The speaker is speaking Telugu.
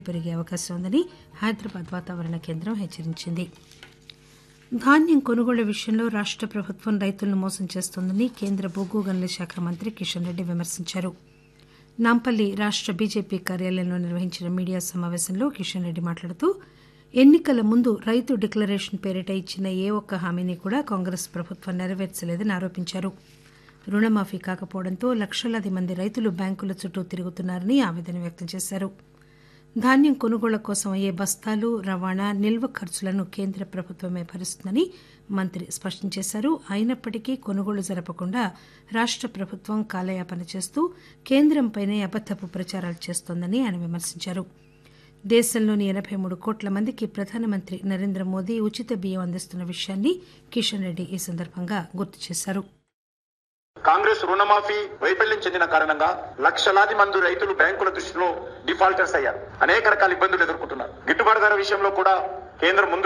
పెరిగే అవకాశం ఉందని హైదరాబాద్ వాతావరణ కేంద్రం హెచ్చరించింది ధాన్యం కొనుగోళ్ల విషయంలో రాష్ట ప్రభుత్వం రైతులను మోసం చేస్తోందని కేంద్ర బొగ్గు గనుల శాఖ మంత్రి కిషన్ రెడ్డి విమర్శించారు నాంపల్లి రాష్ట బీజేపీ కార్యాలయంలో నిర్వహించిన మీడియా సమావేశంలో కిషన్ రెడ్డి మాట్లాడుతూ ఎన్నికల ముందు రైతు డిక్లరేషన్ పేరిట ఇచ్చిన ఏ ఒక్క హామీని కూడా కాంగ్రెస్ ప్రభుత్వం నెరవేర్చలేదని ఆరోపించారు రుణమాఫీ కాకపోవడంతో లక్షలాది మంది రైతులు బ్యాంకుల చుట్టూ తిరుగుతున్నారని ఆవేదన వ్యక్తం చేశారు ధాన్యం కొనుగోళ్ల కోసం అయ్యే బస్తాలు రవాణా నిల్వ ఖర్చులను కేంద్ర ప్రభుత్వమే భరిస్తుందని మంత్రి స్పష్టం చేశారు అయినప్పటికీ కొనుగోళ్లు జరపకుండా రాష్ట ప్రభుత్వం కాలయాపన చేస్తూ కేంద్రంపైనే అబద్దపు ప్రచారాలు చేస్తోందని ఆయన విమర్శించారు దేశంలోని ఎనబై మూడు కోట్ల మందికి ప్రధానమంత్రి నరేంద్ర మోదీ ఉచిత బియ్యం అందిస్తున్న విషయాన్ని కిషన్ రెడ్డి ఈ సందర్భంగా గుర్తు చేశారు కాంగ్రెస్ రుణమాఫీ వైఫల్యం చెందిన కారణంగా లక్షలాది మంది రైతులు బ్యాంకుల దృష్టిలో డిఫాల్టర్స్ అయ్యారు అనేక రకాల ఇబ్బందులు ఎదుర్కొంటున్నారు గిట్టుబాటు ధర విషయంలో కూడా కేంద్రం ముందు